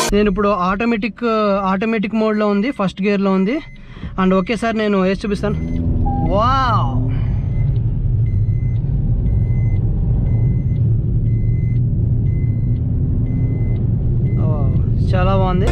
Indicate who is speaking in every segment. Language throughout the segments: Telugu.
Speaker 1: నేను ఇప్పుడు ఆటోమేటిక్ ఆటోమేటిక్ మోడ్లో ఉంది ఫస్ట్ గేర్లో ఉంది అండ్ ఒకేసారి నేను వేసి చూపిస్తాను వావ్ ఓ, చాలా బాగుంది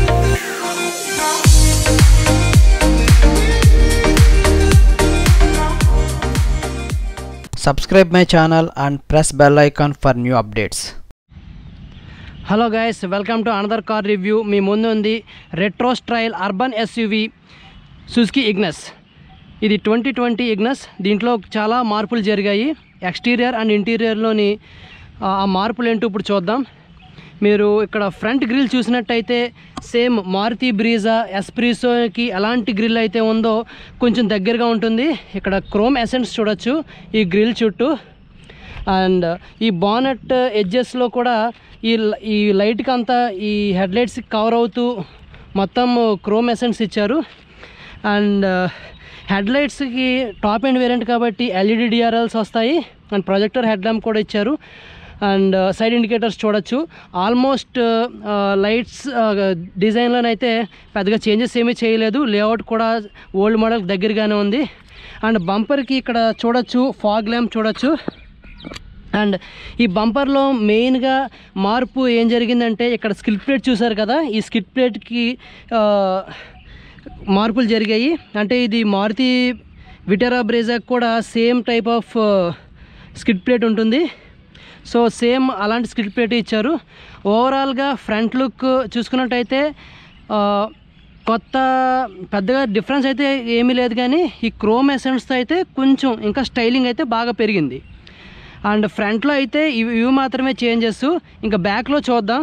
Speaker 2: Subscribe my channel and press bell icon for new updates.
Speaker 1: Hello guys welcome to another car review మీ ముందు ఉంది retro style urban SUV Suzuki Ignis ఇది ట్వంటీ ట్వంటీ ఇగ్నస్ దీంట్లో చాలా మార్పులు జరిగాయి ఎక్స్టీరియర్ అండ్ ఇంటీరియర్లోని ఆ ఆ మార్పులు ఏంటో ఇప్పుడు చూద్దాం మీరు ఇక్కడ ఫ్రంట్ గ్రిల్ చూసినట్టయితే సేమ్ మారుతి బ్రీజా ఎస్ప్రీసోకి ఎలాంటి గ్రిల్ అయితే ఉందో కొంచెం దగ్గరగా ఉంటుంది ఇక్కడ క్రోమ్ ఎసెన్స్ చూడొచ్చు ఈ గ్రిల్ చుట్టూ అండ్ ఈ బానెట్ ఎడ్జెస్లో కూడా ఈ ల- ఈ లైట్కి అంతా ఈ హెడ్లైట్స్కి కవర్ అవుతూ మొత్తం క్రోమ్ ఎసెన్స్ ఇచ్చారు అండ్ హెడ్లైట్స్కి టాప్ అండ్ వేరియంట్ కాబట్టి ఎల్ఈడి డిఆర్ఎల్స్ వస్తాయి అండ్ ప్రొజెక్టర్ హెడ్ ల్యాంప్ కూడా ఇచ్చారు అండ్ సైడ్ ఇండికేటర్స్ చూడొచ్చు ఆల్మోస్ట్ లైట్స్ డిజైన్లోనైతే పెద్దగా చేంజెస్ ఏమీ చేయలేదు లేఅవుట్ కూడా ఓల్డ్ మోడల్ దగ్గరగానే ఉంది అండ్ బంపర్కి ఇక్కడ చూడొచ్చు ఫాగ్ ల్యాంప్ చూడొచ్చు అండ్ ఈ బంపర్లో మెయిన్గా మార్పు ఏం జరిగిందంటే ఇక్కడ స్కిల్ ప్లేట్ చూసారు కదా ఈ స్కిల్ ప్లేట్కి ఆ, మార్పులు జరిగాయి అంటే ఇది మారుతి విటరా బ్రేజాకి కూడా same type of skid plate ఉంటుంది సో సేమ్ అలాంటి స్కిడ్ ప్లేట్ ఇచ్చారు ఓవరాల్గా ఫ్రంట్ లుక్ చూసుకున్నట్టయితే ఆ, కొత్త పెద్దగా డిఫరెన్స్ అయితే ఏమీ లేదు కానీ ఈ క్రోమ్ ఎసెన్స్తో అయితే కొంచెం ఇంకా స్టైలింగ్ అయితే బాగా పెరిగింది అండ్ ఫ్రంట్లో అయితే ఇవి ఇవి మాత్రమే చేంజెస్ ఇంకా బ్యాక్లో చూద్దాం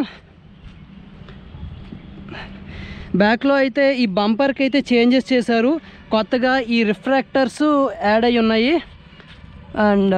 Speaker 1: బ్యాక్లో అయితే ఈ బంపర్కి అయితే చేంజెస్ చేశారు కొత్తగా ఈ రిఫ్రాక్టర్స్ యాడ్ అయి ఉన్నాయి అండ్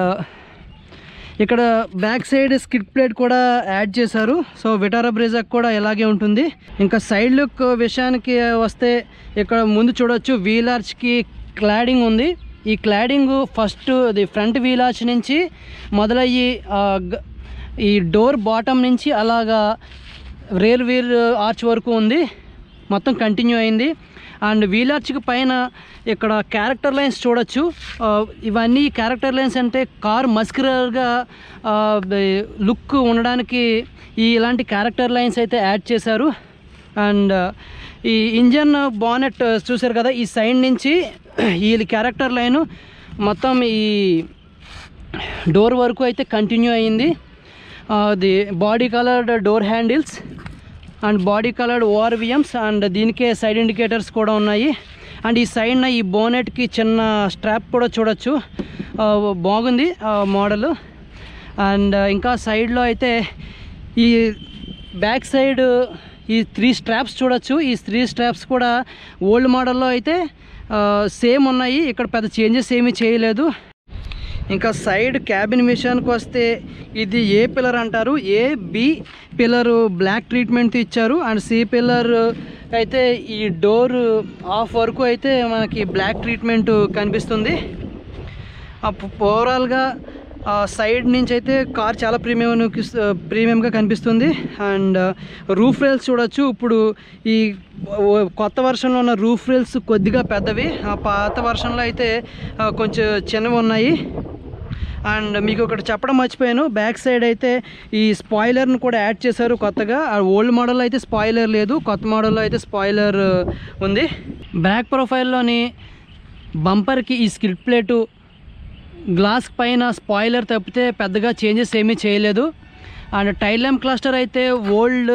Speaker 1: ఇక్కడ బ్యాక్ సైడ్ స్కిడ్ ప్లేట్ కూడా యాడ్ చేశారు సో విటారా బ్రేజాక్ కూడా ఇలాగే ఉంటుంది ఇంకా సైడ్ లుక్ విషయానికి వస్తే ఇక్కడ ముందు చూడొచ్చు వీల్ ఆర్చ్కి క్లాడింగ్ ఉంది ఈ క్లాడింగ్ ఫస్ట్ ఇది ఫ్రంట్ వీల్ ఆర్చ్ నుంచి మొదలయ్యి ఆ, గ- ఈ డోర్ బాటమ్ నుంచి అలాగా రేర్ వీల్ ఆర్చ్ వరకు ఉంది మొత్తం కంటిన్యూ అయింది అండ్ వీల్ ఆర్చ్కి పైన ఇక్కడ క్యారెక్టర్ లైన్స్ చూడొచ్చు ఆ, ఇవన్నీ క్యారెక్టర్ లైన్స్ అంటే కార్ మస్కులర్గా లుక్ ఉండడానికి ఈ ఇలాంటి క్యారెక్టర్ లైన్స్ అయితే యాడ్ చేశారు అండ్ ఈ ఇంజన్ బానెట్ చూసారు కదా ఈ సైడ్ నుంచి ఈ క్యారెక్టర్ లైన్ మొత్తం ఈ డోర్ వరకు అయితే కంటిన్యూ అయ్యింది the body coloured door handles and body coloured ORVMs and దీనికే సైడ్ ఇండికేటర్స్ కూడా ఉన్నాయి అండ్ ఈ సైడ్న ఈ బోనెట్కి చిన్న స్ట్రాప్ కూడా చూడొచ్చు ఆ, బాగుంది మోడల్ అండ్ ఇంకా సైడ్లో అయితే ఈ బ్యాక్ సైడ్ ఈ త్రీ స్ట్రాప్స్ చూడొచ్చు ఈ త్రీ స్ట్రాప్స్ కూడా ఓల్డ్ మోడల్లో అయితే సేమ్ ఉన్నాయి ఇక్కడ పెద్ద చేంజెస్ ఏమీ చేయలేదు ఇంకా సైడ్ క్యాబిన్ విషయానికి వస్తే ఇది ఏ పిల్లర్ అంటారు A B pillar black treatment ఇచ్చారు అండ్ సి పిల్లర్ అయితే ఈ డోర్ ఆఫ్ వరకు అయితే మనకి బ్లాక్ ట్రీట్మెంట్ కనిపిస్తుంది ఓవరాల్గా సైడ్ నుంచి అయితే కార్ చాలా ప్రీమియం ప్రీమియంగా కనిపిస్తుంది అండ్ రూఫ్ రైల్స్ చూడొచ్చు ఇప్పుడు ఈ ఓ- కొత్త వర్షన్లో ఉన్న రూఫ్ రైల్స్ కొద్దిగా పెద్దవి ఆ పాత వర్షన్లో అయితే ఆ, కొంచెం చిన్నవి ఉన్నాయి అండ్ మీకు ఒకటి చెప్పడం మర్చిపోయాను బ్యాక్ సైడ్ అయితే ఈ స్పాయిలర్ను కూడా యాడ్ చేశారు కొత్తగా ఆ ఓల్డ్ మోడల్లో అయితే స్పాయిలర్ లేదు కొత్త మోడల్లో అయితే స్పాయిలర్ ఉంది బ్యాక్ ప్రొఫైల్లోని బంపర్కి ఈ స్కిల్ ప్లేటు గ్లాస్ పైన స్పాయిలర్ తప్పితే పెద్దగా చేంజెస్ ఏమీ చేయలేదు అండ్ టైల్ ల్యాంప్ క్లస్టర్ అయితే ఓల్డ్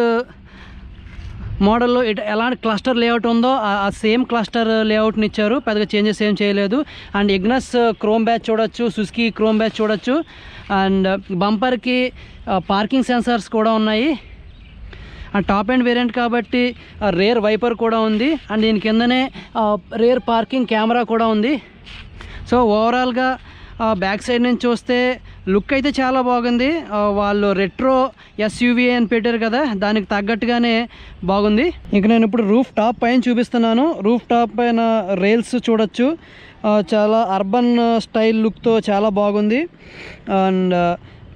Speaker 1: మోడల్లో ఎట- ఎలాంటి క్లస్టర్ లేఅవుట్ ఉందో ఆ- ఆ సేమ్ క్లస్టర్ లేఅవుట్ని ఇచ్చారు పెద్దగా చేంజెస్ ఏం చేయలేదు అండ్ ఇగ్నస్ క్రోమ్ బ్యాచ్ చూడొచ్చు సుస్కి క్రోమ్ బ్యాచ్ చూడొచ్చు అండ్ బంపర్కి పార్కింగ్ సెన్సార్స్ కూడా ఉన్నాయి అండ్ టాప్ అండ్ వేరియంట్ కాబట్టి రేర్ వైపర్ కూడా ఉంది అండ్ దీని కిందనే రేర్ పార్కింగ్ కెమెరా కూడా ఉంది సో ఓవరాల్గా బ్యాక్ సైడ్ నుంచి చూస్తే లుక్ అయితే చాలా బాగుంది ఆ, వాళ్ళు రెట్రో ఎస్యూవీ అని పెట్టారు కదా దానికి తగ్గట్టుగానే బాగుంది ఇంక నేను ఇప్పుడు రూఫ్ టాప్ పైన చూపిస్తున్నాను రూఫ్ టాప్ పైన రైల్స్ చూడొచ్చు ఆ, చాలా అర్బన్ స్టైల్ లుక్తో చాలా బాగుంది అండ్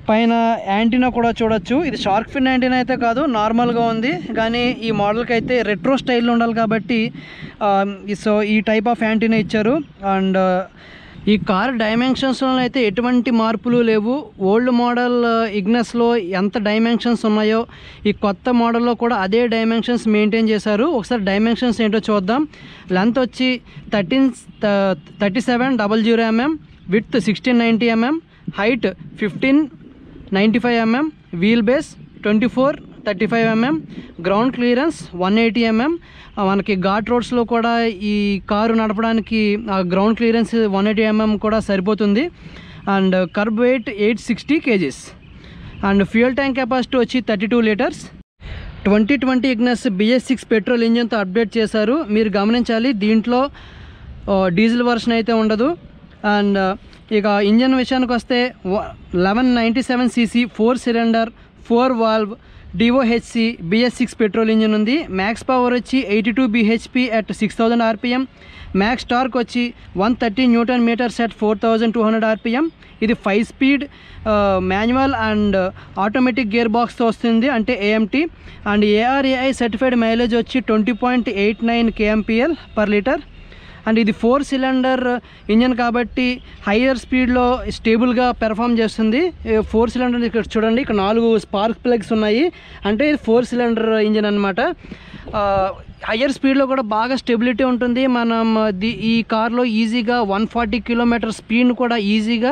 Speaker 1: పైన యాంటీనా కూడా చూడొచ్చు ఇది షార్క్ ఫిన్ యాంటీనా అయితే కాదు నార్మల్గా ఉంది కానీ ఈ మోడల్కి అయితే రెట్రో స్టైల్లో ఉండాలి కాబట్టి ఆ, ఈ- సో ఈ టైప్ ఆఫ్ యాంటీనా ఇచ్చారు అండ్ ఈ కార్ డైమెన్షన్స్లో అయితే ఎటువంటి మార్పులు లేవు ఓల్డ్ మోడల్ ఇగ్నస్లో ఎంత డైమెన్షన్స్ ఉన్నాయో ఈ కొత్త మోడల్లో కూడా అదే డైమెన్షన్స్ మెయింటైన్ చేశారు ఒకసారి డైమెన్షన్స్ ఏంటో చూద్దాం లెంత్ వచ్చి thirteen thirty seven double zero mm with sixteen ninety mm height fifteen ninety five mm wheel base twenty four thirty five mm ground clearance one eighty mm మనకి ఘాట్ రోడ్స్లో కూడా ఈ కారు నడపడానికి ఆ ground clearance one eighty mm కూడా సరిపోతుంది and kerb weight eight sixty kgs and fuel tank capacity వచ్చి thirty two litres twenty twenty Ignis BS six petrol ఇంజిన్తో అప్డేట్ చేశారు మీరు గమనించాలి దీంట్లో ఆ, డీజిల్ వర్షన్ అయితే ఉండదు అండ్ ఇక ఇంజన్ విషయానికి వస్తే eleven ninety seven CC four cylinder four valve DOHC BS six petrol engine ఉంది మ్యాక్స్ పవర్ వచ్చి eighty two BHP at six thousand RPM max torque వచ్చి one thirty newton metres at four thousand two hundred RPM ఇది five speed manual and automatic gear బాక్స్తో వస్తుంది అంటే AMT and ARAI certified mileage వచ్చి twenty point eight nine kmpl per litre and ఇది ఫోర్ సిలిండర్ ఇంజన్ కాబట్టి హయ్యర్ స్పీడ్లో స్టేబుల్గా పెర్ఫామ్ చేస్తుంది ఫోర్ సిలిండర్ ఇక్కడ చూడండి ఇక్కడ నాలుగు స్పార్క్ ప్లగ్స్ ఉన్నాయి అంటే ఇది ఫోర్ సిలిండర్ ఇంజన్ అనమాట హయ్యర్ స్పీడ్లో కూడా బాగా స్టెబిలిటీ ఉంటుంది మనం ది ఈ కార్లో ఈజీగా వన్ ఫార్టీ కిలోమీటర్ స్పీడ్ కూడా ఈజీగా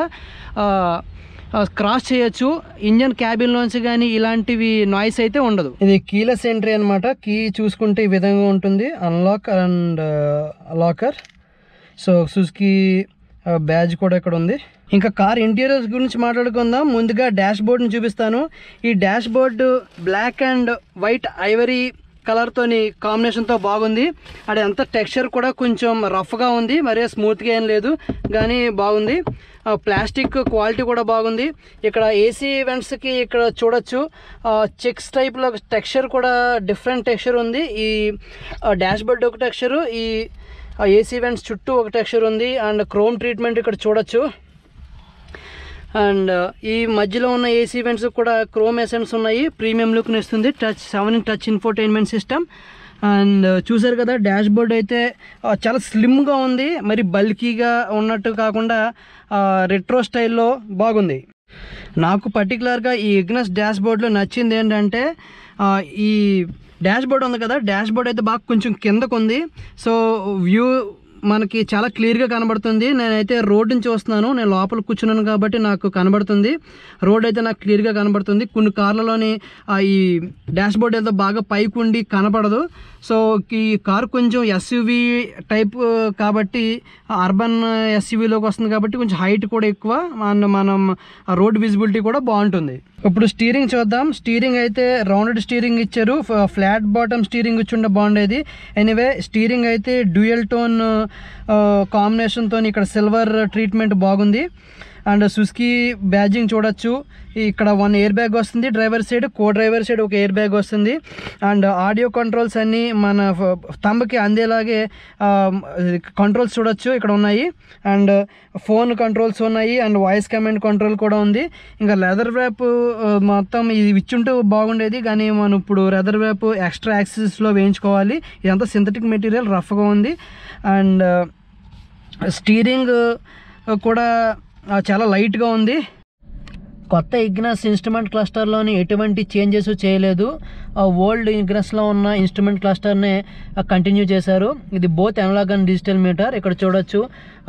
Speaker 1: క్రాస్ చేయొచ్చు ఇంజన్ క్యాబిన్లోంచి కానీ ఇలాంటివి నాయిస్ అయితే ఉండదు ఇది కీలెస్ ఎంట్రీ అనమాట కీ చూసుకుంటే ఈ విధంగా ఉంటుంది unlock and locker so Suzuki badge కూడా ఇక్కడ ఉంది ఇంకా కార్ ఇంటీరియర్స్ గురించి మాట్లాడుకుందాం ముందుగా డాష్ బోర్డ్ని చూపిస్తాను ఈ dashboard black and white ivory కలర్తోని కాంబినేషన్తో బాగుంది అది అంత టెక్స్చర్ కూడా కొంచెం రఫ్గా ఉంది మరీ స్మూత్గా ఏం లేదు కానీ బాగుంది ఆ, ప్లాస్టిక్ క్వాలిటీ కూడా బాగుంది ఇక్కడ ఏసీ ఈవెంట్స్కి ఇక్కడ చూడొచ్చు ఆ, చెక్స్ టైప్లో టెక్స్చర్ కూడా డిఫరెంట్ టెక్స్చర్ ఉంది ఈ డాష్ బోర్డ్ ఒక టెక్స్చరు ఈ ఏసీ ఈవెంట్స్ చుట్టూ ఒక టెక్స్చర్ ఉంది అండ్ క్రోమ్ ట్రీట్మెంట్ ఇక్కడ చూడొచ్చు అండ్ ఈ మధ్యలో ఉన్న ఏసీ ఈవెంట్స్ కూడా క్రోమ్ ఎసెంట్స్ ఉన్నాయి ప్రీమియం లుక్ని ఇస్తుంది touch seven touch infotainment system and చూసారు కదా డాష్ బోర్డ్ అయితే ఆ, చాలా స్లిమ్గా ఉంది మరి బల్కీగా ఉన్నట్టు కాకుండా రెట్రో స్టైల్లో బాగుంది నాకు పర్టికులర్గా ఈ ఇగ్నస్ డాష్ బోర్డ్లో నచ్చింది ఏంటంటే ఆ, ఈ డాష్ బోర్డ్ ఉంది కదా డాష్ బోర్డ్ అయితే బాగా కొంచెం కిందకు ఉంది సో వ్యూ మనకి చాలా క్లియర్గా కనబడుతుంది నేనైతే రోడ్డుని చూస్తున్నాను నేను లోపల కూర్చున్నాను కాబట్టి నాకు కనబడుతుంది రోడ్ అయితే నాకు క్లియర్గా కనబడుతుంది కొన్ని కార్లలోని ఆ, ఈ డాష్ బోర్డ్ ఏదో బాగా పైకి ఉండి కనపడదు సో ఈ కార్ కొంచెం ఎస్యూవి టైప్ కాబట్టి అర్బన్ ఎస్యూవీలోకి వస్తుంది కాబట్టి కొంచెం హైట్ కూడా ఎక్కువ అండ్ మనం రోడ్ విజిబిలిటీ కూడా బాగుంటుంది ఇప్పుడు స్టీరింగ్ చూద్దాం స్టీరింగ్ అయితే రౌండెడ్ స్టీరింగ్ ఇచ్చారు ఫ్లాట్ బాటమ్ స్టీరింగ్ ఇచ్చి ఉంటే బాగుండేది ఎనీవే స్టీరింగ్ అయితే డ్యూయల్ టోన్ కాంబినేషన్తో ఇక్కడ సిల్వర్ ట్రీట్మెంట్ బాగుంది అండ్ సుస్కి బ్యాజింగ్ చూడొచ్చు ఇక్కడ వన్ ఎయిర్ బ్యాగ్ వస్తుంది driver side co driver side ఒక ఎయిర్ బ్యాగ్ వస్తుంది అండ్ ఆడియో కంట్రోల్స్ అన్నీ మన తంబకి అందేలాగే కంట్రోల్స్ చూడొచ్చు ఇక్కడ ఉన్నాయి అండ్ ఫోన్ కంట్రోల్స్ ఉన్నాయి అండ్ వాయిస్ కమాండ్ కంట్రోల్ కూడా ఉంది ఇంకా లెదర్ వ్యాప్ మొత్తం ఇది ఇచ్చుంటే బాగుండేది కానీ మనం ఇప్పుడు లెదర్ వ్యాప్ ఎక్స్ట్రా యాక్సెస్లో వేయించుకోవాలి ఇదంతా సింథటిక్ మెటీరియల్ రఫ్గా ఉంది అండ్ స్టీరింగ్ కూడా ఆ, చాలా లైట్గా ఉంది కొత్త ఇగ్నస్ ఇన్స్ట్రుమెంట్ క్లస్టర్లోని ఎటువంటి చేంజెస్ చేయలేదు ఆ ఓల్డ్ ఇగ్నస్లో ఉన్న ఇన్స్ట్రుమెంట్ క్లస్టర్నే కంటిన్యూ చేశారు ఇది both analogue and digital meter ఇక్కడ చూడొచ్చు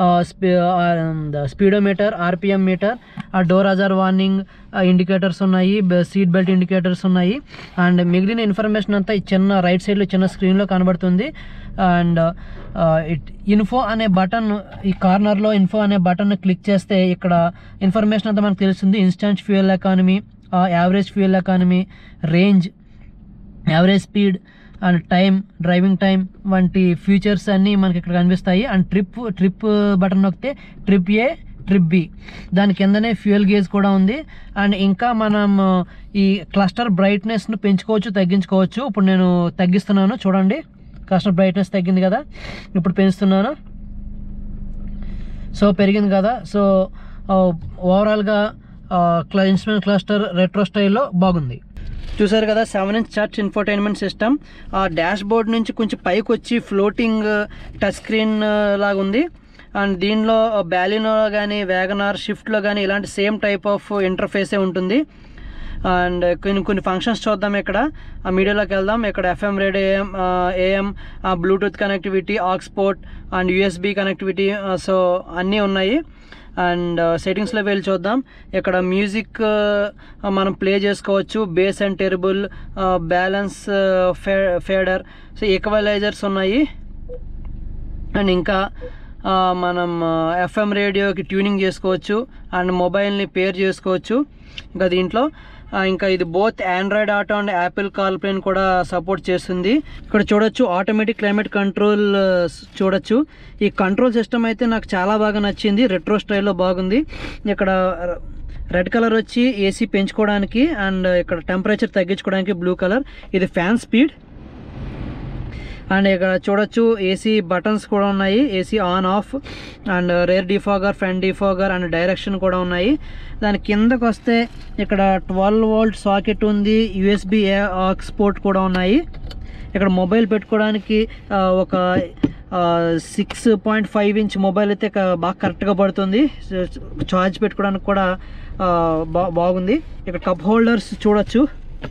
Speaker 1: స్పీడోమీటర్ ఆర్పిఎం మీటర్ ఆ డోర్ అజార్ వార్నింగ్ ఇండికేటర్స్ ఉన్నాయి సీట్ బెల్ట్ ఇండికేటర్స్ ఉన్నాయి అండ్ మిగిలిన ఇన్ఫర్మేషన్ అంతా ఈ చిన్న రైట్ సైడ్లో చిన్న స్క్రీన్లో కనబడుతుంది అండ్ ఇట్ ఇన్ఫో అనే బటన్ ఈ కార్నర్లో ఇన్ఫో అనే బటన్ క్లిక్ చేస్తే ఇక్కడ ఇన్ఫర్మేషన్ అంతా మనకు తెలుస్తుంది instant fuel economy average fuel economy range average speed and time driving time వంటి ఫీచర్స్ అన్నీ మనకి ఇక్కడ కనిపిస్తాయి అండ్ ట్రిప్ ట్రిప్ బటన్ నొక్కితే ట్రిప్ ఏ ట్రిప్ బి దాని కిందనే ఫ్యూయల్ గేజ్ కూడా ఉంది అండ్ ఇంకా మనం ఈ క్లస్టర్ బ్రైట్నెస్ను పెంచుకోవచ్చు తగ్గించుకోవచ్చు ఇప్పుడు నేను తగ్గిస్తున్నాను చూడండి క్లస్టర్ బ్రైట్నెస్ తగ్గింది కదా ఇప్పుడు పెంచుతున్నాను సో పెరిగింది కదా సో ఓవరాల్గా ఇన్స్ట్రుమెంట్ క్లస్టర్ రెట్రో స్టైల్లో బాగుంది చూసారు కదా seven inch touch infotainment system ఆ డాష్ బోర్డ్ నుంచి కొంచెం పైకి వచ్చి ఫ్లోటింగ్ టచ్ స్క్రీన్ లాగా ఉంది అండ్ దీనిలో బ్యాలినో కానీ వ్యాగనార్ షిఫ్ట్లో కానీ ఇలాంటి సేమ్ టైప్ ఆఫ్ ఇంటర్ఫేసే ఉంటుంది అండ్ కొన్ని కొన్ని ఫంక్షన్స్ చూద్దాం ఇక్కడ ఆ మీడియాలోకి వెళ్దాం ఇక్కడ FM radio AM AM Bluetooth connectivity aux port and USB connectivity so అన్నీ ఉన్నాయి అండ్ సెట్టింగ్స్లో వెళ్ళి చూద్దాం ఇక్కడ మ్యూజిక్ మనం ప్లే చేసుకోవచ్చు బేస్ అండ్ టెరబుల్ బ్యాలెన్స్ ఫే ఫేడర్ సో ఈక్వలైజర్స్ ఉన్నాయి అండ్ ఇంకా ఆ, మనం ఎఫ్ఎం రేడియోకి ట్యూనింగ్ చేసుకోవచ్చు అండ్ మొబైల్ని పేర్ చేసుకోవచ్చు ఇంకా దీంట్లో ఆ, ఇంకా ఇది both Android auto and Apple CarPlay కూడా సపోర్ట్ చేస్తుంది ఇక్కడ చూడొచ్చు ఆటోమేటిక్ క్లైమేట్ కంట్రోల్ ఆ, చూడొచ్చు ఈ కంట్రోల్ సిస్టమ్ అయితే నాకు చాలా బాగా నచ్చింది రెట్రో స్టైల్లో బాగుంది ఇక్కడ రెడ్ కలర్ వచ్చి ఏసీ పెంచుకోవడానికి అండ్ ఇక్కడ టెంపరేచర్ తగ్గించుకోవడానికి బ్లూ కలర్ ఇది ఫ్యాన్ స్పీడ్ అండ్ ఇక్కడ చూడొచ్చు ఏసీ బటన్స్ కూడా ఉన్నాయి AC on off and rear defogger front defogger and direction కూడా ఉన్నాయి దాని కిందకు వస్తే ఇక్కడ ట్వెల్వ్ వోల్ట్ సాకెట్ ఉంది యూఎస్బి ఆక్స్పోర్ట్ కూడా ఉన్నాయి ఇక్కడ మొబైల్ పెట్టుకోవడానికి ఆ, ఒక six point five inch mobile అయితే క- బాగా కరెక్ట్గా పడుతుంది ఛార్జ్ పెట్టుకోవడానికి కూడా ఆ, బా బాగుంది ఇక్కడ కప్ హోల్డర్స్ చూడొచ్చు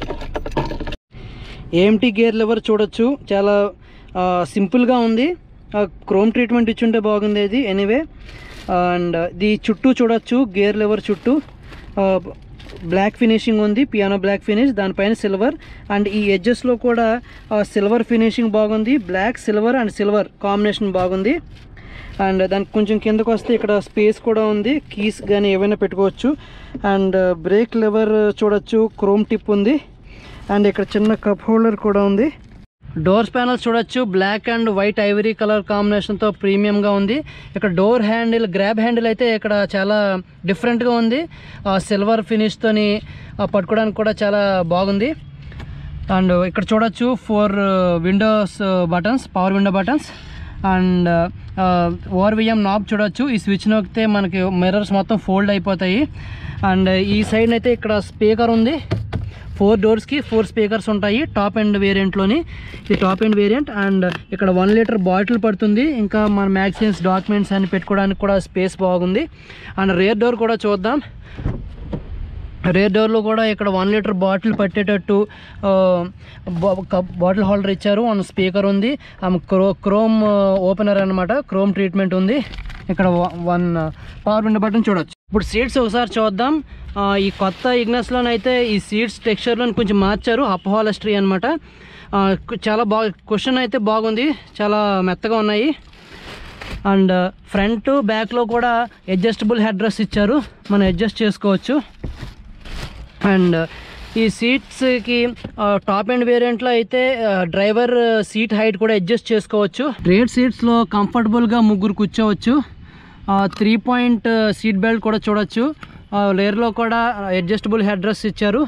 Speaker 1: ఏఎంటీ గేర్ లెవర్ చూడొచ్చు చాలా ఆ, సింపుల్గా ఉంది ఆ, క్రోమ్ ట్రీట్మెంట్ ఇచ్చుంటే బాగుంది ఇది ఎనీవే అండ్ ది చుట్టూ చూడొచ్చు గేర్ లెవర్ చుట్టూ ఆ, బ్లాక్ ఫినిషింగ్ ఉంది పియానో బ్లాక్ ఫినిష్ దానిపైన సిల్వర్ అండ్ ఈ ఎడ్జెస్లో కూడా ఆ, సిల్వర్ ఫినిషింగ్ బాగుంది black silver and silver combination బాగుంది అండ్ దానికి కొంచెం కిందకు వస్తే ఇక్కడ స్పేస్ కూడా ఉంది కీస్ కానీ ఏవైనా పెట్టుకోవచ్చు అండ్ బ్రేక్ లెవర్ చూడొచ్చు క్రోమ్ టిప్ ఉంది అండ్ ఇక్కడ చిన్న కప్ హోల్డర్ కూడా ఉంది డోర్స్ ప్యానల్స్ చూడొచ్చు black and white ivory colour కాంబినేషన్తో ప్రీమియంగా ఉంది ఇక్కడ డోర్ హ్యాండిల్ గ్రాబ్ హ్యాండిల్ అయితే ఇక్కడ చాలా డిఫరెంట్గా ఉంది సిల్వర్ ఫినిష్తోని పట్టుకోవడానికి కూడా చాలా బాగుంది అండ్ ఇక్కడ చూడొచ్చు four windows buttons power window buttons and ORVM knob చూడొచ్చు ఈ స్విచ్ నొక్కితే మనకి మిర్రర్స్ మొత్తం ఫోల్డ్ అయిపోతాయి అండ్ ఈ సైడ్ అయితే ఇక్కడ స్పీకర్ ఉంది ఫోర్ డోర్స్కి ఫోర్ స్పీకర్స్ ఉంటాయి టాప్ ఎండ్ వేరియంట్లోని ఇది టాప్ ఎండ్ వేరియంట్ అండ్ ఇక్కడ వన్ లీటర్ బాటిల్ పడుతుంది ఇంకా మన మ్యాగజైన్స్ డాక్యుమెంట్స్ అని పెట్టుకోవడానికి కూడా స్పేస్ బాగుంది అండ్ రేర్ డోర్ కూడా చూద్దాం రేర్ డోర్లో కూడా ఇక్కడ వన్ లీటర్ బాటిల్ పట్టేటట్టు ఆ, బా- కప్- బాటిల్ హోల్డర్ ఇచ్చారు వన్ స్పీకర్ ఉంది ఆమె క్రో క్రోమ్ ఓపెనర్ అనమాట క్రోమ్ ట్రీట్మెంట్ ఉంది ఇక్కడ వ- వన్ పవర్ విండో బటన్ చూడొచ్చు ఇప్పుడు సీట్స్ ఒకసారి చూద్దాం ఆ, ఈ కొత్త ఇగ్నస్లోనైతే ఈ సీట్స్ టెక్స్చర్లో కొంచెం మార్చారు అప్ హాలస్ట్రీ అనమాట చాలా బాగా క్వశ్చన్ అయితే బాగుంది చాలా మెత్తగా ఉన్నాయి అండ్ ఫ్రంట్ బ్యాక్లో కూడా అడ్జస్టబుల్ హెడ్ రెస్ట్ ఇచ్చారు మనం అడ్జస్ట్ చేసుకోవచ్చు అండ్ ఈ సీట్స్కి టాప్ అండ్ వేరియంట్లో అయితే డ్రైవర్ సీట్ హైట్ కూడా అడ్జస్ట్ చేసుకోవచ్చు రేట్ సీట్స్లో కంఫర్టబుల్గా ముగ్గురు కూర్చోవచ్చు త్రీ పాయింట్ సీట్ బెల్ట్ కూడా చూడొచ్చు లేయర్లో కూడా అడ్జస్టబుల్ హెడ్ రెస్ట్ ఇచ్చారు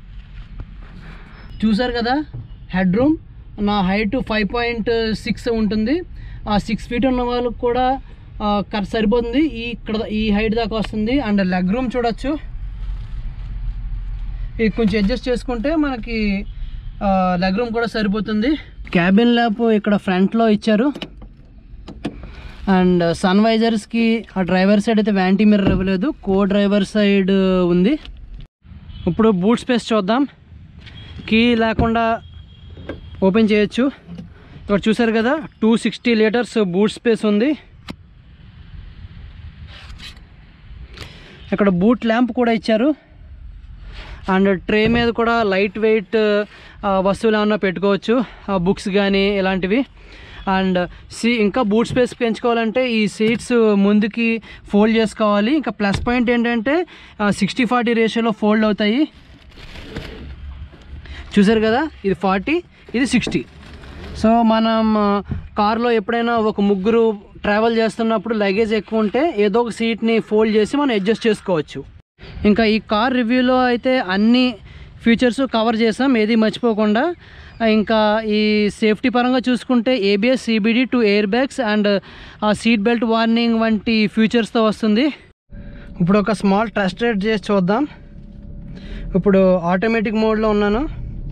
Speaker 1: చూసారు కదా హెడ్ రూమ్ నా హైట్ ఫైవ్ పాయింట్ సిక్స్ ఉంటుంది ఆ సిక్స్ ఫీట్ ఉన్న వాళ్ళకి కూడా కరెక్ట్ సరిపోతుంది ఈ ఇక్కడ ఈ హైట్ దాకా వస్తుంది అండ్ లెగ్ రూమ్ చూడొచ్చు ఇది కొంచెం అడ్జస్ట్ చేసుకుంటే మనకి లెగ్ రూమ్ కూడా సరిపోతుంది క్యాబిన్ ల్యాప్ ఇక్కడ ఫ్రంట్లో ఇచ్చారు అండ్ సన్ వైజర్స్కి ఆ డ్రైవర్ సైడ్ అయితే వ్యాంటీ మిర్రర్ ఇవ్వలేదు కో డ్రైవర్ సైడ్ ఉంది ఇప్పుడు బూట్ స్పేస్ చూద్దాం కీ లేకుండా ఓపెన్ చేయొచ్చు ఇక్కడ చూసారు కదా two sixty litres boot space ఉంది ఇక్కడ బూట్ ల్యాంప్ కూడా ఇచ్చారు అండ్ ట్రే మీద కూడా లైట్ వెయిట్ వస్తువులు ఏమన్నా పెట్టుకోవచ్చు బుక్స్ కానీ ఇలాంటివి అండ్ సీ ఇంకా బూట్ స్పేస్ పెంచుకోవాలంటే ఈ సీట్స్ ముందుకి ఫోల్డ్ చేసుకోవాలి ఇంకా ప్లస్ పాయింట్ ఏంటంటే సిక్స్టీ ఫార్టీ రేషియోలో ఫోల్డ్ అవుతాయి చూసారు కదా ఇది ఫార్టీ ఇది సిక్స్టీ సో మనం కార్లో ఎప్పుడైనా ఒక ముగ్గురు ట్రావెల్ చేస్తున్నప్పుడు లగేజ్ ఎక్కువ ఉంటే ఏదో ఒక సీట్ని ఫోల్డ్ చేసి మనం అడ్జస్ట్ చేసుకోవచ్చు ఇంకా ఈ కార్ రివ్యూలో అయితే అన్ని ఫీచర్స్ కవర్ చేసాం ఏది మర్చిపోకుండా ఇంకా ఈ సేఫ్టీ పరంగా చూసుకుంటే ABS CBD two air bags and ఆ సీట్ బెల్ట్ వార్నింగ్ వంటి ఫీచర్స్తో వస్తుంది ఇప్పుడు ఒక స్మాల్ టెస్ట్ రైడ్ చేసి చూద్దాం ఇప్పుడు ఆటోమేటిక్ మోడ్లో ఉన్నాను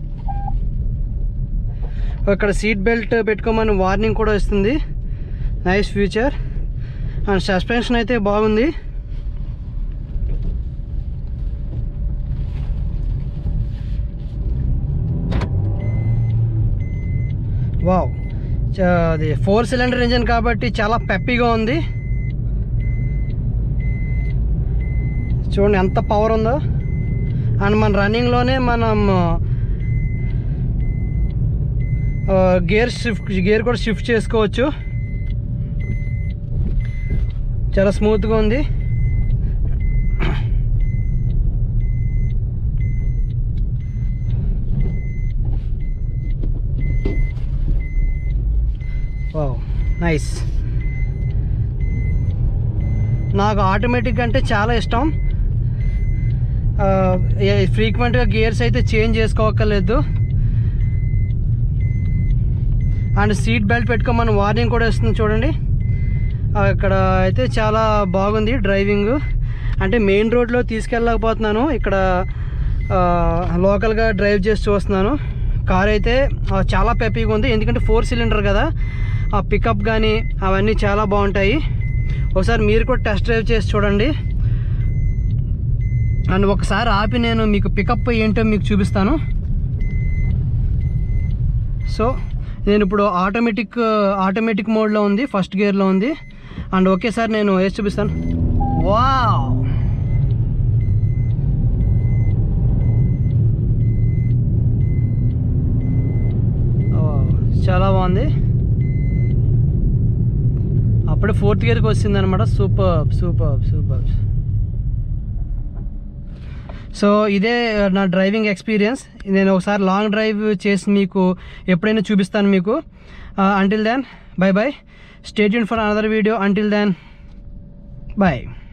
Speaker 1: ఇక్కడ సీట్ బెల్ట్ పెట్టుకోమని వార్నింగ్ కూడా ఇస్తుంది నైస్ ఫ్యూచర్ అండ్ సస్పెన్షన్ అయితే బాగుంది వావ్ చ- అది ఫోర్ సిలిండర్ ఇంజిన్ కాబట్టి చాలా పెప్పీగా ఉంది చూడండి ఎంత పవర్ ఉందో అండ్ మన రన్నింగ్లోనే మనం గేర్ షిఫ్ట్ గేర్ కూడా షిఫ్ట్ చేసుకోవచ్చు చాలా స్మూత్గా ఉంది వావ్ నైస్ నాకు ఆటోమేటిక్ అంటే చాలా ఇష్టం ఫ్రీక్వెంట్గా గియర్స్ అయితే చేంజ్ చేసుకోవక్కర్లేదు అండ్ సీట్ బెల్ట్ పెట్టుకోమని వార్నింగ్ కూడా ఇస్తుంది చూడండి అక్కడ అయితే చాలా బాగుంది డ్రైవింగ్ అంటే మెయిన్ రోడ్లో తీసుకెళ్ళకపోతున్నాను ఇక్కడ లోకల్గా డ్రైవ్ చేసి చూస్తున్నాను కార్ అయితే ఆ, చాలా పెప్పీగా ఉంది ఎందుకంటే ఫోర్ సిలిండర్ కదా ఆ పికప్ కానీ అవన్నీ చాలా బాగుంటాయి ఒకసారి మీరు కూడా టెస్ట్ డ్రైవ్ చేసి చూడండి అండ్ ఒకసారి ఆపి నేను మీకు పికప్ ఏంటో మీకు చూపిస్తాను సో నేను ఇప్పుడు ఆటోమేటిక్ ఆటోమేటిక్ మోడ్లో ఉంది ఫస్ట్ గేర్లో ఉంది అండ్ ఒకేసారి నేను వేసి చూపిస్తాను వావ్ ఓ, చాలా బాగుంది అప్పుడే ఫోర్త్ గేర్కి వచ్చింది అనమాట సూపర్ సూపర్ సూపర్ సో ఇదే నా డ్రైవింగ్ ఎక్స్పీరియన్స్ నేను ఒకసారి లాంగ్ డ్రైవ్ చేసి మీకు ఎప్పుడైనా చూపిస్తాను మీకు until then bye bye stay for another video until then bye